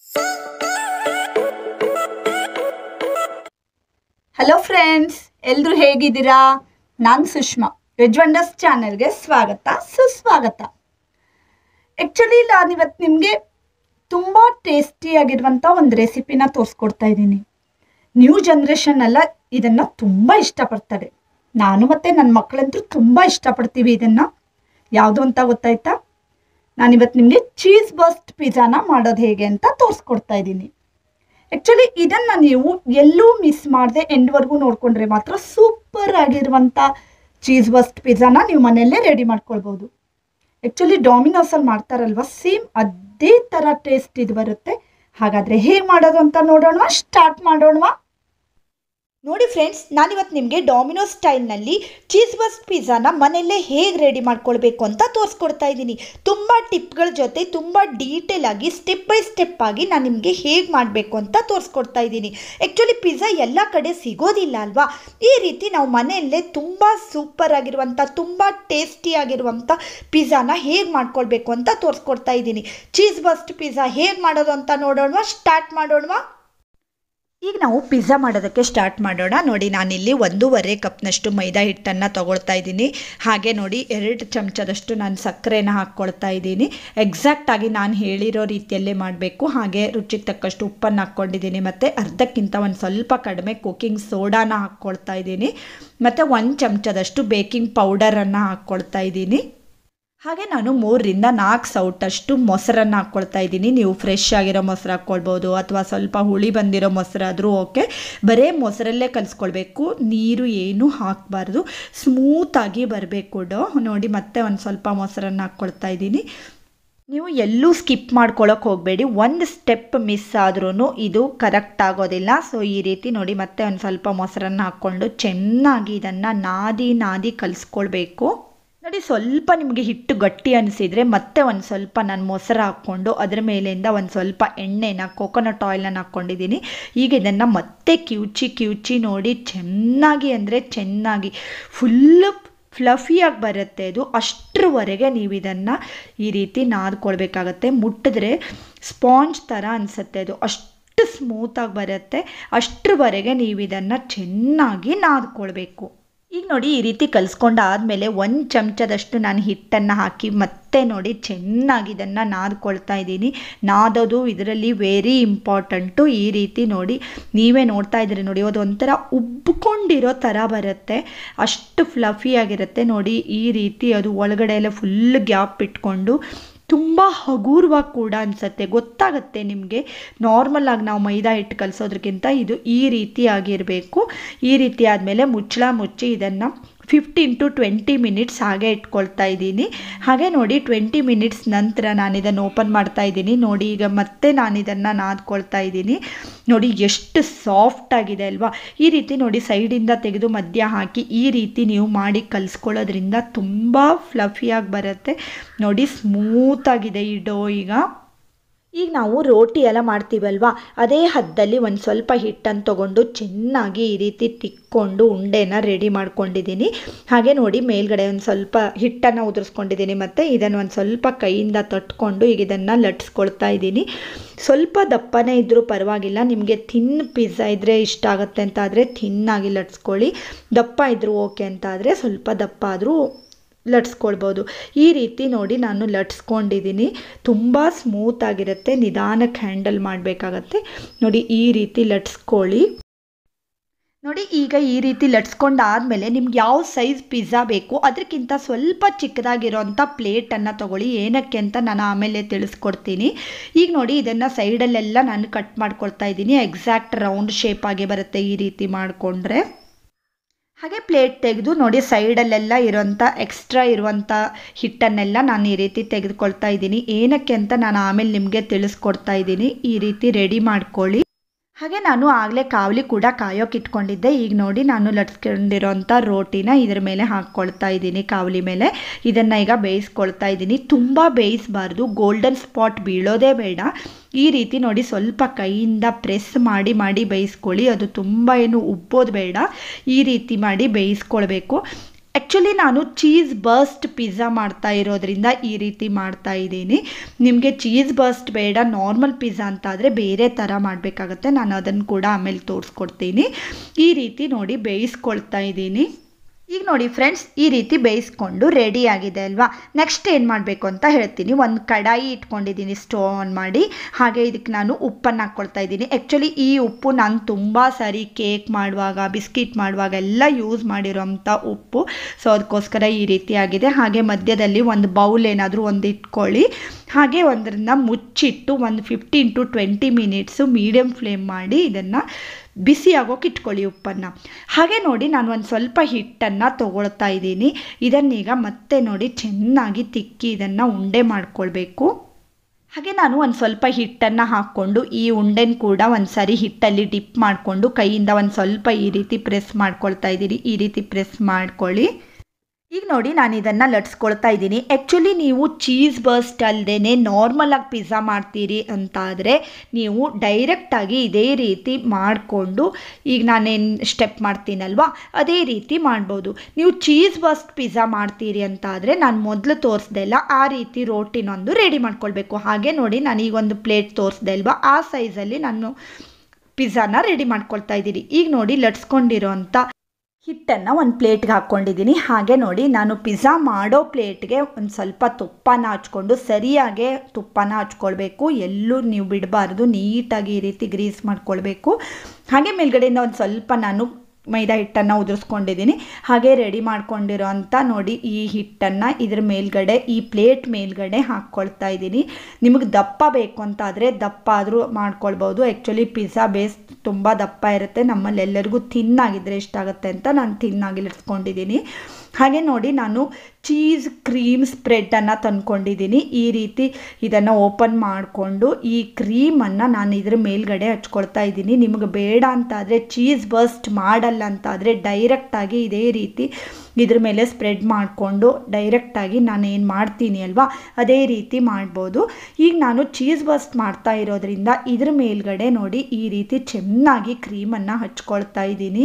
hello friends ಎಲ್ಲರೂ ಹೇಗಿದ್ದೀರಾ ನಾನು ಸುಷ್ಮಾ ವೆಜ್ ವಂಡರ್ಸ್ ಚಾನೆಲ್ಗೆ ಸ್ವಾಗತ ಸುಸ್ವಾಗತ ಆ್ಯಕ್ಚುಲಿ ನಾನಿವತ್ತು ನಿಮಗೆ ತುಂಬ ಟೇಸ್ಟಿಯಾಗಿರುವಂಥ ಒಂದು ರೆಸಿಪಿನ ತೋರಿಸ್ಕೊಡ್ತಾ ಇದ್ದೀನಿ ನ್ಯೂ ಜನ್ರೇಷನ್ ಎಲ್ಲ ಇದನ್ನು ತುಂಬ ಇಷ್ಟಪಡ್ತಾರೆ ನಾನು ಮತ್ತು ನನ್ನ ಮಕ್ಕಳಂತೂ ತುಂಬ ಇಷ್ಟಪಡ್ತೀವಿ ಇದನ್ನು ಯಾವುದು ಅಂತ ಗೊತ್ತಾಯ್ತಾ ನಾನಿವತ್ತು ನಿಮಗೆ ಚೀಸ್ ಬಸ್ಟ್ ಪಿಜ್ಜಾನ ಮಾಡೋದು ಹೇಗೆ ಅಂತ ತೋರಿಸ್ಕೊಡ್ತಾ ಇದ್ದೀನಿ ಆ್ಯಕ್ಚುಲಿ ಇದನ್ನು ನೀವು ಎಲ್ಲೂ ಮಿಸ್ ಮಾಡದೆ ಎಂಡ್ವರೆಗೂ ನೋಡಿಕೊಂಡ್ರೆ ಮಾತ್ರ ಸೂಪರ್ ಆಗಿರುವಂಥ ಚೀಸ್ ಬಸ್ಟ್ ಪಿಜ್ಜಾನ ನೀವು ಮನೆಯಲ್ಲೇ ರೆಡಿ ಮಾಡ್ಕೊಳ್ಬೋದು ಆ್ಯಕ್ಚುಲಿ ಡಾಮಿನೋಸಲ್ಲಿ ಮಾಡ್ತಾರಲ್ವ ಸೇಮ್ ಅದೇ ಥರ ಟೇಸ್ಟ್ ಇದು ಬರುತ್ತೆ ಹಾಗಾದರೆ ಹೇಗೆ ಮಾಡೋದು ಅಂತ ನೋಡೋಣ ಸ್ಟಾರ್ಟ್ ಮಾಡೋಣವಾ ನೋಡಿ ಫ್ರೆಂಡ್ಸ್ ನಾನಿವತ್ತು ನಿಮಗೆ ಡಾಮಿನೋಸ್ ಸ್ಟೈಲ್ನಲ್ಲಿ ಚೀಸ್ ಬಸ್ಟ್ ಪಿಜ್ಜಾನ ಮನೆಯಲ್ಲೇ ಹೇಗೆ ರೆಡಿ ಮಾಡ್ಕೊಳ್ಬೇಕು ಅಂತ ತೋರಿಸ್ಕೊಡ್ತಾ ಇದ್ದೀನಿ ತುಂಬ ಟಿಪ್ಗಳ ಜೊತೆ ತುಂಬ ಡೀಟೇಲ್ ಆಗಿ ಸ್ಟೆಪ್ ಬೈ ಸ್ಟೆಪ್ ಆಗಿ ನಾನು ನಿಮಗೆ ಹೇಗೆ ಮಾಡಬೇಕು ಅಂತ ತೋರಿಸ್ಕೊಡ್ತಾ ಇದ್ದೀನಿ ಆ್ಯಕ್ಚುಲಿ ಪಿಜ್ಜಾ ಎಲ್ಲ ಕಡೆ ಸಿಗೋದಿಲ್ಲ ಅಲ್ವಾ ಈ ರೀತಿ ನಾವು ಮನೆಯಲ್ಲೇ ತುಂಬ ಸೂಪರ್ ಆಗಿರುವಂಥ ತುಂಬ ಟೇಸ್ಟಿ ಆಗಿರುವಂಥ ಪಿಜ್ಜಾನ ಹೇಗೆ ಮಾಡ್ಕೊಳ್ಬೇಕು ಅಂತ ತೋರಿಸ್ಕೊಡ್ತಾ ಇದ್ದೀನಿ ಚೀಸ್ ಬಸ್ಟ್ ಪಿಜ್ಜಾ ಹೇಗೆ ಮಾಡೋದು ಅಂತ ನೋಡೋಣ ಸ್ಟಾರ್ಟ್ ಮಾಡೋಣ ಈಗ ನಾವು ಪಿಜ್ಜಾ ಮಾಡೋದಕ್ಕೆ ಸ್ಟಾರ್ಟ್ ಮಾಡೋಣ ನೋಡಿ ನಾನಿಲ್ಲಿ ಒಂದೂವರೆ ಕಪ್ನಷ್ಟು ಮೈದಾ ಹಿಟ್ಟನ್ನು ತಗೊಳ್ತಾ ಇದ್ದೀನಿ ಹಾಗೆ ನೋಡಿ ಎರಡು ಚಮಚದಷ್ಟು ನಾನು ಸಕ್ಕರೆನ ಹಾಕ್ಕೊಳ್ತಾ ಇದ್ದೀನಿ ಎಕ್ಸಾಕ್ಟಾಗಿ ನಾನು ಹೇಳಿರೋ ರೀತಿಯಲ್ಲೇ ಮಾಡಬೇಕು ಹಾಗೆ ರುಚಿಗೆ ತಕ್ಕಷ್ಟು ಉಪ್ಪನ್ನು ಹಾಕ್ಕೊಂಡಿದ್ದೀನಿ ಮತ್ತು ಅರ್ಧಕ್ಕಿಂತ ಒಂದು ಸ್ವಲ್ಪ ಕಡಿಮೆ ಕುಕ್ಕಿಂಗ್ ಸೋಡಾನ ಹಾಕ್ಕೊಳ್ತಾ ಇದ್ದೀನಿ ಮತ್ತು ಒಂದು ಚಮಚದಷ್ಟು ಬೇಕಿಂಗ್ ಪೌಡರನ್ನು ಹಾಕ್ಕೊಳ್ತಾ ಇದ್ದೀನಿ ಹಾಗೆ ನಾನು ಮೂರರಿಂದ ನಾಲ್ಕು ಸೌಟಷ್ಟು ಮೊಸರನ್ನು ಹಾಕ್ಕೊಳ್ತಾ ಇದ್ದೀನಿ ನೀವು ಫ್ರೆಶ್ ಆಗಿರೋ ಮೊಸರು ಹಾಕ್ಕೊಳ್ಬೋದು ಅಥವಾ ಸ್ವಲ್ಪ ಹುಳಿ ಬಂದಿರೋ ಮೊಸರಾದರೂ ಓಕೆ ಬರೀ ಮೊಸರಲ್ಲೇ ಕಲಿಸ್ಕೊಳ್ಬೇಕು ನೀರು ಏನೂ ಹಾಕಬಾರ್ದು ಸ್ಮೂತಾಗಿ ಬರಬೇಕು ಡೋ ನೋಡಿ ಮತ್ತೆ ಒಂದು ಸ್ವಲ್ಪ ಮೊಸರನ್ನು ಹಾಕ್ಕೊಳ್ತಾ ಇದ್ದೀನಿ ನೀವು ಎಲ್ಲೂ ಸ್ಕಿಪ್ ಮಾಡ್ಕೊಳ್ಳೋಕೆ ಹೋಗಬೇಡಿ ಒಂದು ಸ್ಟೆಪ್ ಮಿಸ್ ಆದ್ರೂ ಇದು ಕರೆಕ್ಟ್ ಆಗೋದಿಲ್ಲ ಸೊ ಈ ರೀತಿ ನೋಡಿ ಮತ್ತೆ ಒಂದು ಸ್ವಲ್ಪ ಮೊಸರನ್ನು ಹಾಕ್ಕೊಂಡು ಚೆನ್ನಾಗಿ ಇದನ್ನು ನಾದಿ ನಾದಿ ಕಲಿಸ್ಕೊಳ್ಬೇಕು ನೋಡಿ ಸ್ವಲ್ಪ ನಿಮಗೆ ಹಿಟ್ಟು ಗಟ್ಟಿ ಅನಿಸಿದರೆ ಮತ್ತೆ ಒಂದು ಸ್ವಲ್ಪ ನಾನು ಮೊಸರು ಹಾಕ್ಕೊಂಡು ಅದರ ಮೇಲಿಂದ ಒಂದು ಸ್ವಲ್ಪ ಎಣ್ಣೆನ ಕೊಕೊನಟ್ ಆಯಿಲನ್ನು ಹಾಕ್ಕೊಂಡಿದ್ದೀನಿ ಈಗ ಇದನ್ನು ಮತ್ತೆ ಕಿವುಚಿ ಕಿವುಚಿ ನೋಡಿ ಚೆನ್ನಾಗಿ ಅಂದರೆ ಚೆನ್ನಾಗಿ ಫುಲ್ಲು ಫ್ಲಫಿಯಾಗಿ ಬರುತ್ತೆ ಇದು ಅಷ್ಟರವರೆಗೆ ನೀವು ಇದನ್ನು ಈ ರೀತಿ ನಾದ್ಕೊಳ್ಬೇಕಾಗತ್ತೆ ಮುಟ್ಟಿದ್ರೆ ಸ್ಪಾಂಜ್ ಥರ ಅನಿಸುತ್ತೆ ಅದು ಅಷ್ಟು ಸ್ಮೂತಾಗಿ ಬರುತ್ತೆ ಅಷ್ಟರವರೆಗೆ ನೀವು ಇದನ್ನು ಚೆನ್ನಾಗಿ ನಾದ್ಕೊಳ್ಬೇಕು ಈಗ ನೋಡಿ ಈ ರೀತಿ ಕಲಿಸ್ಕೊಂಡಾದಮೇಲೆ ಒಂದು ಚಮಚದಷ್ಟು ನಾನು ಹಿಟ್ಟನ್ನು ಹಾಕಿ ಮತ್ತೆ ನೋಡಿ ಚೆನ್ನಾಗಿ ಇದನ್ನು ನಾದ್ಕೊಳ್ತಾ ಇದ್ದೀನಿ ನಾದೋದು ಇದರಲ್ಲಿ ವೆರಿ ಇಂಪಾರ್ಟೆಂಟು ಈ ರೀತಿ ನೋಡಿ ನೀವೇ ನೋಡ್ತಾ ಇದ್ದೀರಿ ನೋಡಿ ಅದು ಒಂಥರ ಉಬ್ಕೊಂಡಿರೋ ಥರ ಬರುತ್ತೆ ಅಷ್ಟು ಫ್ಲಫಿಯಾಗಿರುತ್ತೆ ನೋಡಿ ಈ ರೀತಿ ಅದು ಒಳಗಡೆ ಎಲ್ಲ ಫುಲ್ ಗ್ಯಾಪ್ ಇಟ್ಕೊಂಡು ತುಂಬ ಹಗೂರವಾಗಿ ಕೂಡ ಅನಿಸುತ್ತೆ ಗೊತ್ತಾಗುತ್ತೆ ನಿಮಗೆ ನಾರ್ಮಲಾಗಿ ನಾವು ಮೈದಾ ಹಿಟ್ಟು ಕಲಿಸೋದ್ರಕ್ಕಿಂತ ಇದು ಈ ರೀತಿಯಾಗಿರಬೇಕು ಈ ರೀತಿ ಆದಮೇಲೆ ಮುಚ್ಚಳ ಮುಚ್ಚಿ ಇದನ್ನು ಫಿಫ್ಟೀನ್ ಟು ಟ್ವೆಂಟಿ ಮಿನಿಟ್ಸ್ ಹಾಗೆ ಇಟ್ಕೊಳ್ತಾ ಇದ್ದೀನಿ ಹಾಗೆ ನೋಡಿ ಟ್ವೆಂಟಿ ಮಿನಿಟ್ಸ್ ನಂತರ ನಾನು ಇದನ್ನು ಓಪನ್ ಮಾಡ್ತಾ ಇದ್ದೀನಿ ನೋಡಿ ಈಗ ಮತ್ತೆ ನಾನು ಇದನ್ನು ನಾದ್ಕೊಳ್ತಾ ಇದ್ದೀನಿ ನೋಡಿ ಎಷ್ಟು ಸಾಫ್ಟ್ ಆಗಿದೆ ಅಲ್ವಾ ಈ ರೀತಿ ನೋಡಿ ಸೈಡಿಂದ ತೆಗೆದು ಮಧ್ಯ ಹಾಕಿ ಈ ರೀತಿ ನೀವು ಮಾಡಿ ಕಲಿಸ್ಕೊಳ್ಳೋದ್ರಿಂದ ತುಂಬ ಫ್ಲಫಿಯಾಗಿ ಬರುತ್ತೆ ನೋಡಿ ಸ್ಮೂತಾಗಿದೆ ಈ ಡೋ ಈಗ ಈಗ ನಾವು ರೋಟಿ ಎಲ್ಲ ಮಾಡ್ತೀವಲ್ವಾ ಅದೇ ಹದ್ದಲ್ಲಿ ಒಂದು ಸ್ವಲ್ಪ ಹಿಟ್ಟನ್ನು ತೊಗೊಂಡು ಚೆನ್ನಾಗಿ ಈ ರೀತಿ ತಿಕ್ಕೊಂಡು ಉಂಡೆನ ರೆಡಿ ಮಾಡ್ಕೊಂಡಿದ್ದೀನಿ ಹಾಗೆ ನೋಡಿ ಮೇಲ್ಗಡೆ ಒಂದು ಸ್ವಲ್ಪ ಹಿಟ್ಟನ್ನು ಉದುರಿಸ್ಕೊಂಡಿದ್ದೀನಿ ಮತ್ತು ಇದನ್ನು ಒಂದು ಸ್ವಲ್ಪ ಕೈಯಿಂದ ತಟ್ಕೊಂಡು ಈಗ ಇದನ್ನು ಲಟ್ಸ್ಕೊಳ್ತಾ ಇದ್ದೀನಿ ಸ್ವಲ್ಪ ದಪ್ಪನೇ ಇದ್ದರೂ ಪರವಾಗಿಲ್ಲ ನಿಮಗೆ ಥಿನ್ ಪಿಜ್ಜಾ ಇದ್ದರೆ ಇಷ್ಟ ಆಗುತ್ತೆ ಅಂತ ಆದರೆ ಥಿನ್ನಾಗಿ ಲಟ್ಸ್ಕೊಳ್ಳಿ ದಪ್ಪ ಇದ್ದರೂ ಓಕೆ ಅಂತ ಆದರೆ ಸ್ವಲ್ಪ ದಪ್ಪ ಆದರೂ ಲಟ್ಸ್ಕೊಳ್ಬೋದು ಈ ರೀತಿ ನೋಡಿ ನಾನು ಲಟ್ಸ್ಕೊಂಡಿದ್ದೀನಿ ತುಂಬ ಸ್ಮೂತಾಗಿರುತ್ತೆ ನಿಧಾನಕ್ಕೆ ಹ್ಯಾಂಡಲ್ ಮಾಡಬೇಕಾಗತ್ತೆ ನೋಡಿ ಈ ರೀತಿ ಲಟ್ಸ್ಕೊಳ್ಳಿ ನೋಡಿ ಈಗ ಈ ರೀತಿ ಲಟ್ಸ್ಕೊಂಡಾದಮೇಲೆ ನಿಮ್ಗೆ ಯಾವ ಸೈಜ್ ಪಿಜ್ಜಾ ಬೇಕು ಅದಕ್ಕಿಂತ ಸ್ವಲ್ಪ ಚಿಕ್ಕದಾಗಿರೋಂಥ ಪ್ಲೇಟನ್ನು ತೊಗೊಳ್ಳಿ ಏನಕ್ಕೆ ಅಂತ ನಾನು ಆಮೇಲೆ ತಿಳಿಸ್ಕೊಡ್ತೀನಿ ಈಗ ನೋಡಿ ಇದನ್ನು ಸೈಡಲ್ಲೆಲ್ಲ ನಾನು ಕಟ್ ಮಾಡ್ಕೊಳ್ತಾ ಇದ್ದೀನಿ ಎಕ್ಸಾಕ್ಟ್ ರೌಂಡ್ ಶೇಪ್ ಆಗಿ ಬರುತ್ತೆ ಈ ರೀತಿ ಮಾಡಿಕೊಂಡ್ರೆ ಹಾಗೆ ಪ್ಲೇಟ್ ತೆಗೆದು ನೋಡಿ ಸೈಡಲ್ಲೆಲ್ಲ ಇರೋಂಥ ಎಕ್ಸ್ಟ್ರಾ ಇರುವಂಥ ಹಿಟ್ಟನ್ನೆಲ್ಲ ನಾನು ಈ ರೀತಿ ತೆಗೆದುಕೊಳ್ತಾ ಇದ್ದೀನಿ ಏನಕ್ಕೆ ಅಂತ ನಾನು ಆಮೇಲೆ ನಿಮಗೆ ತಿಳಿಸ್ಕೊಡ್ತಾ ಇದ್ದೀನಿ ಈ ರೀತಿ ರೆಡಿ ಮಾಡ್ಕೊಳ್ಳಿ ಹಾಗೆ ನಾನು ಆಗಲೇ ಕಾವಲಿ ಕೂಡ ಕಾಯೋಕೆ ಇಟ್ಕೊಂಡಿದ್ದೆ ಈಗ ನೋಡಿ ನಾನು ಲಟ್ಸ್ಕೊಂಡಿರೋಂಥ ರೋಟಿನ ಇದ್ರ ಮೇಲೆ ಹಾಕ್ಕೊಳ್ತಾ ಇದ್ದೀನಿ ಕಾವಲಿ ಮೇಲೆ ಇದನ್ನು ಈಗ ಬೇಯಿಸ್ಕೊಳ್ತಾ ಇದ್ದೀನಿ ತುಂಬ ಬೇಯಿಸಬಾರ್ದು ಗೋಲ್ಡನ್ ಸ್ಪಾಟ್ ಬೀಳೋದೇ ಬೇಡ ಈ ರೀತಿ ನೋಡಿ ಸ್ವಲ್ಪ ಕೈಯಿಂದ ಪ್ರೆಸ್ ಮಾಡಿ ಮಾಡಿ ಬೇಯಿಸ್ಕೊಳ್ಳಿ ಅದು ತುಂಬ ಏನು ಉಬ್ಬೋದು ಬೇಡ ಈ ರೀತಿ ಮಾಡಿ ಬೇಯಿಸ್ಕೊಳ್ಬೇಕು ಆ್ಯಕ್ಚುಲಿ ನಾನು ಚೀಸ್ ಬರ್ಸ್ಟ್ ಪಿಜ್ಜಾ ಮಾಡ್ತಾ ಇರೋದ್ರಿಂದ ಈ ರೀತಿ ಮಾಡ್ತಾ ಇದ್ದೀನಿ ನಿಮಗೆ ಚೀಸ್ ಬರ್ಸ್ಟ್ ಬೇಡ ನಾರ್ಮಲ್ ಪಿಜ್ಜಾ ಅಂತ ಆದರೆ ಬೇರೆ ಥರ ಮಾಡಬೇಕಾಗತ್ತೆ ನಾನು ಅದನ್ನು ಕೂಡ ಆಮೇಲೆ ತೋರಿಸ್ಕೊಡ್ತೀನಿ ಈ ರೀತಿ ನೋಡಿ ಬೇಯಿಸ್ಕೊಳ್ತಾ ಇದ್ದೀನಿ ಈಗ ನೋಡಿ ಫ್ರೆಂಡ್ಸ್ ಈ ರೀತಿ ಬೇಯಿಸ್ಕೊಂಡು ರೆಡಿ ಆಗಿದೆ ಅಲ್ವಾ ನೆಕ್ಸ್ಟ್ ಏನು ಮಾಡಬೇಕು ಅಂತ ಹೇಳ್ತೀನಿ ಒಂದು ಕಡಾಯಿ ಇಟ್ಕೊಂಡಿದ್ದೀನಿ ಸ್ಟವ್ ಆನ್ ಮಾಡಿ ಹಾಗೆ ಇದಕ್ಕೆ ನಾನು ಉಪ್ಪನ್ನು ಹಾಕ್ಕೊಳ್ತಾ ಇದ್ದೀನಿ ಆ್ಯಕ್ಚುಲಿ ಈ ಉಪ್ಪು ನಾನು ತುಂಬ ಸಾರಿ ಕೇಕ್ ಮಾಡುವಾಗ ಬಿಸ್ಕಿಟ್ ಮಾಡುವಾಗ ಎಲ್ಲ ಯೂಸ್ ಮಾಡಿರೋಂಥ ಉಪ್ಪು ಸೊ ಅದಕ್ಕೋಸ್ಕರ ಈ ರೀತಿ ಆಗಿದೆ ಹಾಗೆ ಮಧ್ಯದಲ್ಲಿ ಒಂದು ಬೌಲ್ ಏನಾದರೂ ಒಂದು ಇಟ್ಕೊಳ್ಳಿ ಹಾಗೆ ಒಂದರಿಂದ ಮುಚ್ಚಿಟ್ಟು ಒಂದು fifteen to twenty minutes medium flame ಮಾಡಿ ಇದನ್ನು ಬಿಸಿ ಆಗೋಕೆ ಇಟ್ಕೊಳ್ಳಿ ಉಪ್ಪನ್ನು ಹಾಗೆ ನೋಡಿ ನಾನು ಒಂದು ಸ್ವಲ್ಪ ಹಿಟ್ಟನ್ನು ತೊಗೊಳ್ತಾ ಇದ್ದೀನಿ ಇದನ್ನೀಗ ಮತ್ತೆ ನೋಡಿ ಚೆನ್ನಾಗಿ ತಿಕ್ಕಿ ಇದನ್ನು ಉಂಡೆ ಮಾಡ್ಕೊಳ್ಬೇಕು ಹಾಗೆ ನಾನು ಒಂದು ಸ್ವಲ್ಪ ಹಿಟ್ಟನ್ನು ಹಾಕ್ಕೊಂಡು ಈ ಉಂಡೆನ ಕೂಡ ಒಂದು ಸಾರಿ ಹಿಟ್ಟಲ್ಲಿ ಡಿಪ್ ಮಾಡಿಕೊಂಡು ಕೈಯಿಂದ ಒಂದು ಸ್ವಲ್ಪ ಈ ರೀತಿ ಪ್ರೆಸ್ ಮಾಡ್ಕೊಳ್ತಾ ಇದ್ದೀನಿ ಈ ರೀತಿ ಪ್ರೆಸ್ ಮಾಡ್ಕೊಳ್ಳಿ ಈಗ ನೋಡಿ ನಾನು ಇದನ್ನು ಲಟ್ಸ್ಕೊಳ್ತಾ ಇದ್ದೀನಿ ಆ್ಯಕ್ಚುಲಿ ನೀವು ಚೀಸ್ ಬರ್ಸ್ಟ್ ಅಲ್ಲದೆ ನಾರ್ಮಲಾಗಿ ಪಿಜ್ಜಾ ಮಾಡ್ತೀರಿ ಅಂತ ಆದರೆ ನೀವು ಡೈರೆಕ್ಟಾಗಿ ಇದೇ ರೀತಿ ಮಾಡಿಕೊಂಡು ಈಗ ನಾನೇನು ಸ್ಟೆಪ್ ಮಾಡ್ತೀನಲ್ವಾ ಅದೇ ರೀತಿ ಮಾಡ್ಬೋದು ನೀವು ಚೀಸ್ ಬರ್ಸ್ಟ್ ಪಿಜ್ಜಾ ಮಾಡ್ತೀರಿ ಅಂತ ಆದರೆ ನಾನು ಮೊದಲು ತೋರಿಸ್ದೆ ಇಲ್ಲ ಆ ರೀತಿ ರೋಟಿನೊಂದು ರೆಡಿ ಮಾಡ್ಕೊಳ್ಬೇಕು ಹಾಗೆ ನೋಡಿ ನಾನು ಈಗ ಒಂದು ಪ್ಲೇಟ್ ತೋರಿಸ್ದೆ ಅಲ್ವಾ ಆ ಸೈಜಲ್ಲಿ ನಾನು ಪಿಜ್ಜಾನ ರೆಡಿ ಮಾಡ್ಕೊಳ್ತಾ ಇದ್ದೀನಿ ಈಗ ನೋಡಿ ಲಟ್ಸ್ಕೊಂಡಿರೋ ಅಂಥ ಹಿಟ್ಟನ್ನು ಒಂದು ಪ್ಲೇಟ್ಗೆ ಹಾಕ್ಕೊಂಡಿದ್ದೀನಿ ಹಾಗೆ ನೋಡಿ ನಾನು ಪಿಜ್ಜಾ ಮಾಡೋ ಪ್ಲೇಟ್ಗೆ ಒಂದು ಸ್ವಲ್ಪ ತುಪ್ಪನ ಹಚ್ಕೊಂಡು ಸರಿಯಾಗಿ ತುಪ್ಪನ ಹಚ್ಕೊಳ್ಬೇಕು ಎಲ್ಲೂ ನೀವು ಬಿಡಬಾರ್ದು ನೀಟಾಗಿ ಈ ರೀತಿ ಗ್ರೀಸ್ ಮಾಡ್ಕೊಳ್ಬೇಕು ಹಾಗೆ ಮೇಲ್ಗಡೆಯಿಂದ ಒಂದು ಸ್ವಲ್ಪ ನಾನು ಮೈದಾ ಹಿಟ್ಟನ್ನು ಉದುರಿಸ್ಕೊಂಡಿದ್ದೀನಿ ಹಾಗೆ ರೆಡಿ ಮಾಡ್ಕೊಂಡಿರೋ ಅಂಥ ನೋಡಿ ಈ ಹಿಟ್ಟನ್ನು ಇದ್ರ ಮೇಲ್ಗಡೆ ಈ ಪ್ಲೇಟ್ ಮೇಲ್ಗಡೆ ಹಾಕ್ಕೊಳ್ತಾ ಇದ್ದೀನಿ ನಿಮಗೆ ದಪ್ಪ ಬೇಕು ಅಂತ ಆದರೆ ದಪ್ಪ ಆದರೂ ಮಾಡ್ಕೊಳ್ಬೋದು ಆ್ಯಕ್ಚುಲಿ ಪಿಜ್ಜಾ ಬೇಸ್ ತುಂಬ ದಪ್ಪ ಇರುತ್ತೆ ನಮ್ಮಲ್ಲಿ ಎಲ್ಲರಿಗೂ ತಿನ್ನಾಗಿದ್ದರೆ ಇಷ್ಟ ಆಗುತ್ತೆ ಅಂತ ನಾನು ತಿನ್ನಾಗಿ ಇಟ್ಕೊಂಡಿದ್ದೀನಿ ಹಾಗೆ ನೋಡಿ ನಾನು ಚೀಸ್ ಕ್ರೀಮ್ ಸ್ಪ್ರೆಡ್ಡನ್ನು ತಂದ್ಕೊಂಡಿದ್ದೀನಿ ಈ ರೀತಿ ಇದನ್ನು ಓಪನ್ ಮಾಡಿಕೊಂಡು ಈ ಕ್ರೀಮನ್ನು ನಾನು ಇದ್ರ ಮೇಲ್ಗಡೆ ಹಚ್ಕೊಳ್ತಾ ಇದ್ದೀನಿ ನಿಮಗೆ ಬೇಡ ಅಂತಾದರೆ ಚೀಸ್ ಬರ್ಸ್ಟ್ ಮಾಡಲ್ಲ ಅಂತಾದರೆ ಡೈರೆಕ್ಟಾಗಿ ಇದೇ ರೀತಿ ಇದ್ರ ಮೇಲೆ ಸ್ಪ್ರೆಡ್ ಮಾಡಿಕೊಂಡು ಡೈರೆಕ್ಟಾಗಿ ನಾನು ಏನು ಮಾಡ್ತೀನಿ ಅಲ್ವಾ ಅದೇ ರೀತಿ ಮಾಡ್ಬೋದು ಈಗ ನಾನು ಚೀಸ್ ಬರ್ಸ್ಟ್ ಮಾಡ್ತಾ ಇರೋದ್ರಿಂದ ಇದ್ರ ಮೇಲ್ಗಡೆ ನೋಡಿ ಈ ರೀತಿ ಚೆನ್ನಾಗಿ ಕ್ರೀಮನ್ನು ಹಚ್ಕೊಳ್ತಾ ಇದ್ದೀನಿ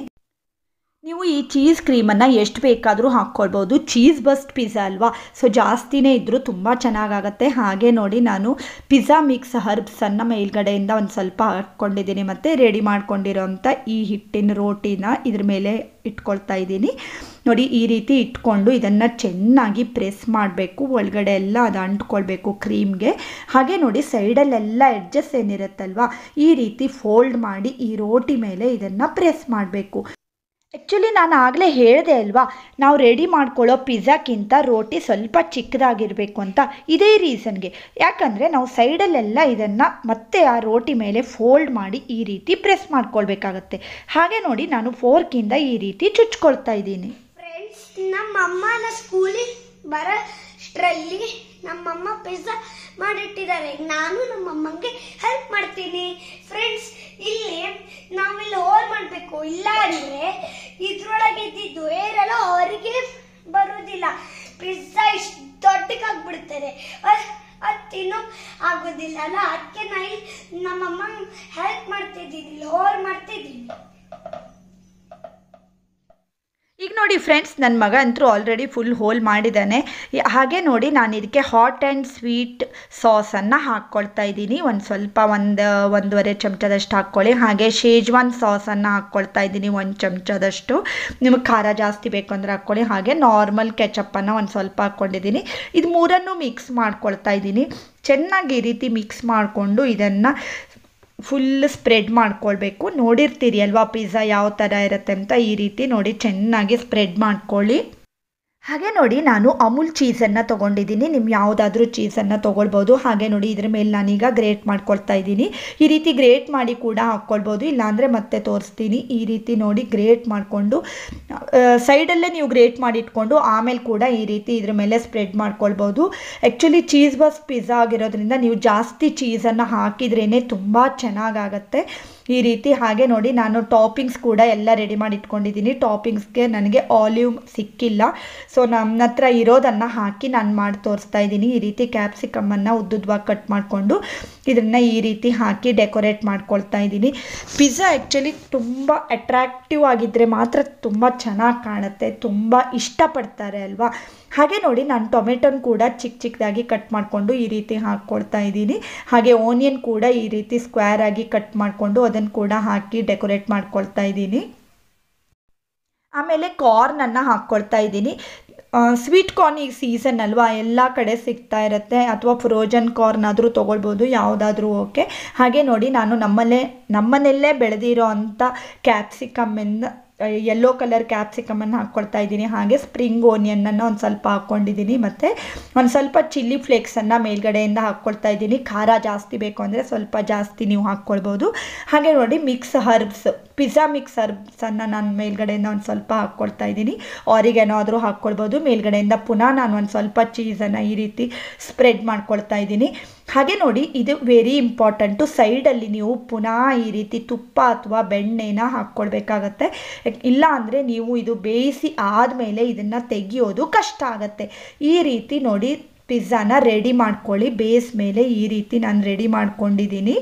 ನೀವು ಈ ಚೀಸ್ ಕ್ರೀಮನ್ನು ಎಷ್ಟು ಬೇಕಾದರೂ ಹಾಕ್ಕೊಳ್ಬೋದು ಚೀಸ್ ಬಸ್ಟ್ ಪಿಜ್ಜಾ ಅಲ್ವಾ ಸೊ ಜಾಸ್ತಿನೇ ಇದ್ದರೂ ತುಂಬ ಚೆನ್ನಾಗಾಗತ್ತೆ ಹಾಗೆ ನೋಡಿ ನಾನು ಪಿಜ್ಜಾ ಮಿಕ್ಸ್ ಹರ್ಬ್ಸನ್ನು ಮೇಲ್ಗಡೆಯಿಂದ ಒಂದು ಸ್ವಲ್ಪ ಹಾಕ್ಕೊಂಡಿದ್ದೀನಿ ಮತ್ತು ರೆಡಿ ಮಾಡ್ಕೊಂಡಿರೋಂಥ ಈ ಹಿಟ್ಟಿನ ರೋಟಿನ ಇದ್ರ ಮೇಲೆ ಇಟ್ಕೊಳ್ತಾ ಇದ್ದೀನಿ ನೋಡಿ ಈ ರೀತಿ ಇಟ್ಕೊಂಡು ಇದನ್ನು ಚೆನ್ನಾಗಿ ಪ್ರೆಸ್ ಮಾಡಬೇಕು ಒಳಗಡೆ ಎಲ್ಲ ಅದು ಅಂಟ್ಕೊಳ್ಬೇಕು ಕ್ರೀಮ್ಗೆ ಹಾಗೆ ನೋಡಿ ಸೈಡಲ್ಲೆಲ್ಲ ಎಡ್ಜಸ್ ಏನಿರುತ್ತಲ್ವಾ ಈ ರೀತಿ ಫೋಲ್ಡ್ ಮಾಡಿ ಈ ರೋಟಿ ಮೇಲೆ ಇದನ್ನು ಪ್ರೆಸ್ ಮಾಡಬೇಕು ಆ್ಯಕ್ಚುಲಿ ನಾನು ಆಗಲೇ ಹೇಳಿದೆ ಅಲ್ವಾ ನಾವು ರೆಡಿ ಮಾಡ್ಕೊಳ್ಳೋ ಪಿಜ್ಜಾಕ್ಕಿಂತ ರೋಟಿ ಸ್ವಲ್ಪ ಚಿಕ್ಕದಾಗಿರಬೇಕು ಅಂತ ಇದೇ ರೀಸನ್ಗೆ ಯಾಕಂದರೆ ನಾವು ಸೈಡಲ್ಲೆಲ್ಲ ಇದನ್ನು ಮತ್ತೆ ಆ ರೋಟಿ ಮೇಲೆ ಫೋಲ್ಡ್ ಮಾಡಿ ಈ ರೀತಿ ಪ್ರೆಸ್ ಮಾಡ್ಕೊಳ್ಬೇಕಾಗತ್ತೆ ಹಾಗೆ ನೋಡಿ ನಾನು ಫೋರ್ಕಿಂದ ಈ ರೀತಿ ಚುಚ್ಕೊಳ್ತಾ ಇದ್ದೀನಿ ಫ್ರೆಂಡ್ಸ್ ನಮ್ಮಮ್ಮನ ಸ್ಕೂಲಿಗೆ ಬರೋಷ್ಟ್ರಲ್ಲಿ ನಮ್ಮಮ್ಮ ಪಿಜ್ಜಾ ಮಾಡಿಟ್ಟಿದ್ದಾರೆ ನಾನು ನಮ್ಮಮ್ಮಂಗೆ ಹೆಲ್ಪ್ ಮಾಡ್ತೀನಿ ಫ್ರೆಂಡ್ಸ್ ಇಲ್ಲಿ ನಾವಿಲ್ಲಿ ಹೋಲ್ ಮಾಡಬೇಕು ಇಲ್ಲ ಅಂದ್ರೆ ಇದ್ರೊಳಗೆ ಇದ್ದಿದ್ದು ಏರೆಲ್ಲ ಹೊರಗೆ ಬರುವುದಿಲ್ಲ ಪಿಜ್ಜಾ ಇಷ್ಟು ದೊಡ್ಡಗಾಗ್ಬಿಡ್ತಾರೆ ಅದ್ ಅದು ತಿನ್ನೋ ಆಗೋದಿಲ್ಲ ಅಲ್ಲ ಅದಕ್ಕೆ ನಾ ಇಲ್ಲಿ ನಮ್ಮಮ್ಮ ಹೆಲ್ಪ್ ಮಾಡ್ತಿದ್ದೀನಿ ಇಲ್ಲಿ ಹೋಲ್ ಮಾಡ್ತಿದ್ದೀನಿ ಈಗ ನೋಡಿ ಫ್ರೆಂಡ್ಸ್ ನನ್ನ ಮಗ ಅಂತೂ ಆಲ್ರೆಡಿ ಫುಲ್ ಹೋಲ್ ಮಾಡಿದ್ದಾನೆ ಈ- ಹಾಗೆ ನೋಡಿ ನಾನು ಇದಕ್ಕೆ ಹಾಟ್ ಆ್ಯಂಡ್ ಸ್ವೀಟ್ ಸಾಸನ್ನು ಹಾಕ್ಕೊಳ್ತಾ ಇದ್ದೀನಿ ಒಂದು ಸ್ವಲ್ಪ ಒಂದು ಒಂದೂವರೆ ಚಮಚದಷ್ಟು ಹಾಕ್ಕೊಳ್ಳಿ ಹಾಗೆ ಶೇಜ್ವಾನ್ ಸಾಸನ್ನು ಹಾಕ್ಕೊಳ್ತಾ ಇದ್ದೀನಿ ಒಂದು ಚಮಚದಷ್ಟು ನಿಮಗೆ ಖಾರ ಜಾಸ್ತಿ ಬೇಕು ಅಂದರೆ ಹಾಕ್ಕೊಳ್ಳಿ ಹಾಗೆ ನಾರ್ಮಲ್ ಕೆಚಪ್ಪನ್ನು ಒಂದು ಸ್ವಲ್ಪ ಹಾಕ್ಕೊಂಡಿದ್ದೀನಿ ಇದು ಮೂರನ್ನು ಮಿಕ್ಸ್ ಮಾಡ್ಕೊಳ್ತಾ ಇದ್ದೀನಿ ಚೆನ್ನಾಗಿ ಈ ರೀತಿ ಮಿಕ್ಸ್ ಮಾಡಿಕೊಂಡು ಇದನ್ನು ಫುಲ್ ಸ್ಪ್ರೆಡ್ ಮಾಡ್ಕೊಳ್ಬೇಕು ನೋಡಿರ್ತೀರಿ ಅಲ್ವಾ ಪಿಜ್ಜಾ ಯಾವ ಥರ ಇರುತ್ತೆ ಅಂತ ಈ ರೀತಿ ನೋಡಿ ಚೆನ್ನಾಗಿ ಸ್ಪ್ರೆಡ್ ಮಾಡ್ಕೊಳ್ಳಿ ಹಾಗೆ ನೋಡಿ ನಾನು ಅಮೂಲ್ ಚೀಸನ್ನು ತೊಗೊಂಡಿದ್ದೀನಿ ನಿಮ್ಮ ಯಾವುದಾದ್ರೂ ಚೀಸನ್ನು ತೊಗೊಳ್ಬೋದು ಹಾಗೆ ನೋಡಿ ಇದ್ರ ಮೇಲೆ ನಾನೀಗ ಗ್ರೇಟ್ ಮಾಡ್ಕೊಳ್ತಾ ಇದ್ದೀನಿ ಈ ರೀತಿ ಗ್ರೇಟ್ ಮಾಡಿ ಕೂಡ ಹಾಕ್ಕೊಳ್ಬೋದು ಇಲ್ಲಾಂದರೆ ಮತ್ತೆ ತೋರಿಸ್ತೀನಿ ಈ ರೀತಿ ನೋಡಿ ಗ್ರೇಟ್ ಮಾಡಿಕೊಂಡು ಸೈಡಲ್ಲೇ ನೀವು ಗ್ರೇಟ್ ಮಾಡಿ ಇಟ್ಕೊಂಡು ಆಮೇಲೆ ಕೂಡ ಈ ರೀತಿ ಇದ್ರ ಮೇಲೆ ಸ್ಪ್ರೆಡ್ ಮಾಡ್ಕೊಳ್ಬೋದು ಆ್ಯಕ್ಚುಲಿ ಚೀಸ್ ಬಸ್ ಪಿಜ್ಜಾ ಆಗಿರೋದ್ರಿಂದ ನೀವು ಜಾಸ್ತಿ ಚೀಸನ್ನು ಹಾಕಿದ್ರೇ ತುಂಬ ಚೆನ್ನಾಗಾಗತ್ತೆ ಈ ರೀತಿ ಹಾಗೆ ನೋಡಿ ನಾನು ಟಾಪಿಂಗ್ಸ್ ಕೂಡ ಎಲ್ಲ ರೆಡಿ ಮಾಡಿ ಇಟ್ಕೊಂಡಿದ್ದೀನಿ ಟಾಪಿಂಗ್ಸ್ಗೆ ನನಗೆ ಆಲಿವ್ ಸಿಕ್ಕಿಲ್ಲ ಸೊ ನನ್ನ ಹತ್ರ ಇರೋದನ್ನು ಹಾಕಿ ನಾನು ಮಾಡಿ ತೋರಿಸ್ತಾ ಇದ್ದೀನಿ ಈ ರೀತಿ ಕ್ಯಾಪ್ಸಿಕಮ್ಮನ್ನು ಉದ್ದುದ್ವಾಗಿ ಕಟ್ ಮಾಡಿಕೊಂಡು ಇದನ್ನು ಈ ರೀತಿ ಹಾಕಿ ಡೆಕೋರೇಟ್ ಮಾಡ್ಕೊಳ್ತಾ ಇದ್ದೀನಿ ಪಿಜ್ಜಾ ಆ್ಯಕ್ಚುಲಿ ತುಂಬ ಅಟ್ರಾಕ್ಟಿವ್ ಆಗಿದ್ದರೆ ಮಾತ್ರ ತುಂಬ ಚೆನ್ನಾಗಿ ಕಾಣುತ್ತೆ ತುಂಬ ಇಷ್ಟಪಡ್ತಾರೆ ಅಲ್ವಾ ಹಾಗೆ ನೋಡಿ ನಾನು ಟೊಮೆಟೊನ ಕೂಡ ಚಿಕ್ಕ ಚಿಕ್ಕದಾಗಿ ಕಟ್ ಮಾಡಿಕೊಂಡು ಈ ರೀತಿ ಹಾಕ್ಕೊಳ್ತಾ ಇದ್ದೀನಿ ಹಾಗೆ ಓನಿಯನ್ ಕೂಡ ಈ ರೀತಿ ಸ್ಕ್ವೇರ್ ಆಗಿ ಕಟ್ ಮಾಡಿಕೊಂಡು ಅದನ್ನು ಕೂಡ ಹಾಕಿ ಡೆಕೋರೇಟ್ ಮಾಡ್ಕೊಳ್ತಾ ಇದ್ದೀನಿ ಆಮೇಲೆ ಕಾರ್ನನ್ನು ಹಾಕ್ಕೊಳ್ತಾ ಇದ್ದೀನಿ ಸ್ವೀಟ್ ಕಾರ್ನ್ ಈಗ ಸೀಸನ್ ಅಲ್ವಾ ಎಲ್ಲ ಕಡೆ ಸಿಗ್ತಾ ಇರುತ್ತೆ ಅಥವಾ ಫ್ರೋಜನ್ ಕಾರ್ನ್ ಆದರೂ ತೊಗೊಳ್ಬೋದು ಯಾವುದಾದ್ರೂ ಓಕೆ ಹಾಗೆ ನೋಡಿ ನಾನು ನಮ್ಮಲ್ಲೇ ನಮ್ಮನೆಲ್ಲೇ ಬೆಳೆದಿರೋ ಅಂಥ ಕ್ಯಾಪ್ಸಿಕಮ್ಮಿಂದ ಯೆಲ್ಲೋ ಕಲರ್ ಕ್ಯಾಪ್ಸಿಕಮನ್ನು ಹಾಕ್ಕೊಳ್ತಾ ಇದ್ದೀನಿ ಹಾಗೆ ಸ್ಪ್ರಿಂಗ್ ಓನಿಯನ್ನನ್ನು ಒಂದು ಸ್ವಲ್ಪ ಹಾಕ್ಕೊಂಡಿದ್ದೀನಿ ಮತ್ತು ಒಂದು ಸ್ವಲ್ಪ ಚಿಲ್ಲಿ ಫ್ಲೇಕ್ಸನ್ನು ಮೇಲ್ಗಡೆಯಿಂದ ಹಾಕ್ಕೊಳ್ತಾ ಇದ್ದೀನಿ ಖಾರ ಜಾಸ್ತಿ ಬೇಕು ಅಂದರೆ ಸ್ವಲ್ಪ ಜಾಸ್ತಿ ನೀವು ಹಾಕ್ಕೊಳ್ಬೋದು ಹಾಗೆ ನೋಡಿ ಮಿಕ್ಸ್ ಹರ್ಬ್ಸ್ ಪಿಜ್ಜಾ ಮಿಕ್ಸ್ ಹರ್ಬ್ಸನ್ನು ನಾನು ಮೇಲ್ಗಡೆಯಿಂದ ಒಂದು ಸ್ವಲ್ಪ ಹಾಕ್ಕೊಳ್ತಾ ಇದ್ದೀನಿ ಆರಿಗೇನೋ ಆದರೂ ಹಾಕ್ಕೊಳ್ಬೋದು ಮೇಲ್ಗಡೆಯಿಂದ ಪುನಃ ನಾನು ಒಂದು ಸ್ವಲ್ಪ ಚೀಸನ್ನು ಈ ರೀತಿ ಸ್ಪ್ರೆಡ್ ಮಾಡ್ಕೊಳ್ತಾ ಇದ್ದೀನಿ ಹಾಗೆ ನೋಡಿ ಇದು ವೆರಿ ಇಂಪಾರ್ಟೆಂಟು ಸೈಡಲ್ಲಿ ನೀವು ಪುನಃ ಈ ರೀತಿ ತುಪ್ಪ ಅಥವಾ ಬೆಣ್ಣೆನ ಹಾಕ್ಕೊಳ್ಬೇಕಾಗತ್ತೆ ಇಲ್ಲ ಅಂದರೆ ನೀವು ಇದು ಬೇಯಿಸಿ ಆದಮೇಲೆ ಇದನ್ನು ತೆಗಿಯೋದು ಕಷ್ಟ ಆಗುತ್ತೆ ಈ ರೀತಿ ನೋಡಿ ಪಿಜ್ಜಾನ ರೆಡಿ ಮಾಡ್ಕೊಳ್ಳಿ ಬೇಸ್ ಮೇಲೆ ಈ ರೀತಿ ನಾನು ರೆಡಿ ಮಾಡ್ಕೊಂಡಿದ್ದೀನಿ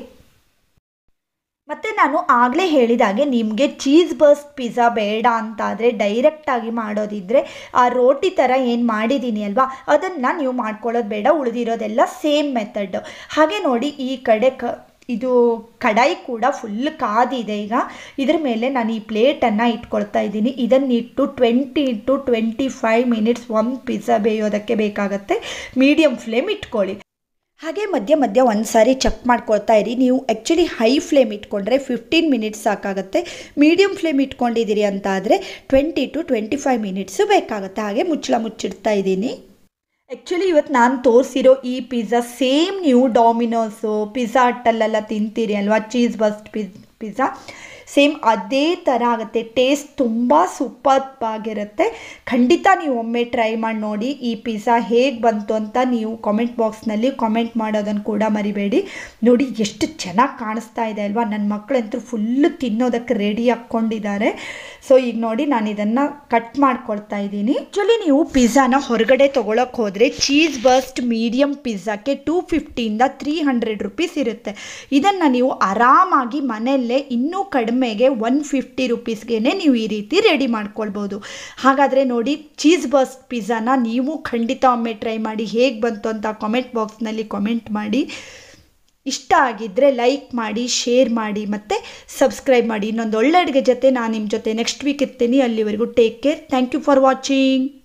ಮತ್ತು ನಾನು ಆಗಲೇ ಹೇಳಿದಾಗೆ ನಿಮಗೆ ಚೀಸ್ ಬರ್ಸ್ಟ್ ಪಿಜ್ಜಾ ಬೇಡ ಅಂತಾದರೆ ಡೈರೆಕ್ಟಾಗಿ ಮಾಡೋದಿದ್ದರೆ ಆ ರೋಟಿ ಥರ ಏನು ಮಾಡಿದ್ದೀನಿ ಅಲ್ವಾ ಅದನ್ನು ನೀವು ಮಾಡ್ಕೊಳ್ಳೋದು ಬೇಡ ಉಳಿದಿರೋದೆಲ್ಲ ಸೇಮ್ ಮೆಥಡ್ ಹಾಗೆ ನೋಡಿ ಈ ಕಡೆ ಕ ಇದು ಕಡಾಯಿ ಕೂಡ ಫುಲ್ ಕಾದಿದೆ ಈಗ ಇದ್ರ ಮೇಲೆ ನಾನು ಈ ಪ್ಲೇಟನ್ನು ಇಟ್ಕೊಳ್ತಾ ಇದ್ದೀನಿ ಇದನ್ನಿಟ್ಟು twenty to twenty five minutes ಒಂದು ಪಿಜ್ಜಾ ಬೇಯೋದಕ್ಕೆ ಬೇಕಾಗತ್ತೆ ಮೀಡಿಯಮ್ ಫ್ಲೇಮ್ ಇಟ್ಕೊಳ್ಳಿ ಹಾಗೆ ಮಧ್ಯ ಮಧ್ಯ ಒಂದು ಸಾರಿ ಚೆಕ್ ಮಾಡ್ಕೊಳ್ತಾ ಇರಿ ನೀವು ಆ್ಯಕ್ಚುಲಿ ಹೈ ಫ್ಲೇಮ್ ಇಟ್ಕೊಂಡ್ರೆ ಫಿಫ್ಟೀನ್ ಮಿನಿಟ್ಸ್ ಸಾಕಾಗುತ್ತೆ ಮೀಡಿಯಮ್ ಫ್ಲೇಮ್ ಇಟ್ಕೊಂಡಿದ್ದೀರಿ ಅಂತ ಆದರೆ twenty to twenty five minutes ಬೇಕಾಗುತ್ತೆ ಹಾಗೆ ಮುಚ್ಚಳ ಮುಚ್ಚಿಡ್ತಾ ಇದ್ದೀನಿ ಆ್ಯಕ್ಚುಲಿ ಇವತ್ತು ನಾನು ತೋರಿಸಿರೋ ಈ ಪಿಜ್ಜಾ ಸೇಮ್ ನೀವು ಡಾಮಿನೋಸು ಪಿಜ್ಜಾ ಹಟ್ಟಲ್ಲೆಲ್ಲ ತಿಂತೀರಿ ಅಲ್ವಾ cheese burst pizza pizza same ಅದೇ ಥರ ಆಗುತ್ತೆ ಟೇಸ್ಟ್ ತುಂಬ ಸೂಪರ್ಬ್ ಆಗಿರುತ್ತೆ ಖಂಡಿತ ನೀವು ಒಮ್ಮೆ ಟ್ರೈ ಮಾಡಿ ನೋಡಿ ಈ ಪಿಜ್ಜಾ ಹೇಗೆ ಬಂತು ಅಂತ ನೀವು ಕಾಮೆಂಟ್ ಬಾಕ್ಸ್ನಲ್ಲಿ ಕಾಮೆಂಟ್ ಮಾಡೋದನ್ನು ಕೂಡ ಮರಿಬೇಡಿ ನೋಡಿ ಎಷ್ಟು ಚೆನ್ನಾಗಿ ಕಾಣಿಸ್ತಾ ಇದೆ ಅಲ್ವಾ ನನ್ನ ಮಕ್ಕಳಂತೂ ಫುಲ್ಲು ತಿನ್ನೋದಕ್ಕೆ ರೆಡಿ ಹಾಕ್ಕೊಂಡಿದ್ದಾರೆ ಸೊ ಈಗ ನೋಡಿ ನಾನು ಇದನ್ನು ಕಟ್ ಮಾಡ್ಕೊಳ್ತಾ ಇದ್ದೀನಿ ಆ್ಯಕ್ಚುಲಿ ನೀವು ಪಿಜ್ಜಾನ ಹೊರಗಡೆ ತೊಗೊಳಕ್ಕೆ ಹೋದರೆ ಚೀಸ್ ಬರ್ಸ್ಟ್ ಮೀಡಿಯಮ್ ಪಿಜ್ಜಾಕ್ಕೆ ಟೂ ಫಿಫ್ಟಿಯಿಂದ ತ್ರೀ ಹಂಡ್ರೆಡ್ ರುಪೀಸ್ ಇರುತ್ತೆ ಇದನ್ನು ನೀವು ಆರಾಮಾಗಿ ಮನೆಯಲ್ಲೇ ಇನ್ನೂ ಕಡಿಮೆಗೆ ಒನ್ ಫಿಫ್ಟಿ ರುಪೀಸ್ಗೆ ನೀವು ಈ ರೀತಿ ರೆಡಿ ಮಾಡ್ಕೊಳ್ಬೋದು ಹಾಗಾದರೆ ನೋಡಿ ಚೀಸ್ ಬರ್ಸ್ಟ್ ಪಿಜ್ಜಾನ ನೀವು ಖಂಡಿತ ಒಮ್ಮೆ ಟ್ರೈ ಮಾಡಿ ಹೇಗೆ ಬಂತು ಅಂತ ಕಾಮೆಂಟ್ ಬಾಕ್ಸ್ನಲ್ಲಿ ಕಾಮೆಂಟ್ ಮಾಡಿ ಇಷ್ಟ ಆಗಿದ್ದರೆ ಲೈಕ್ ಮಾಡಿ ಶೇರ್ ಮಾಡಿ ಮತ್ತು ಸಬ್ಸ್ಕ್ರೈಬ್ ಮಾಡಿ ಇನ್ನೊಂದು ಒಳ್ಳೆ ಅಡುಗೆ ಜೊತೆ ನಾನು ನಿಮ್ಮ ಜೊತೆ ನೆಕ್ಸ್ಟ್ ವೀಕ್ ಇರ್ತೀನಿ ಅಲ್ಲಿವರೆಗೂ take care thank you for watching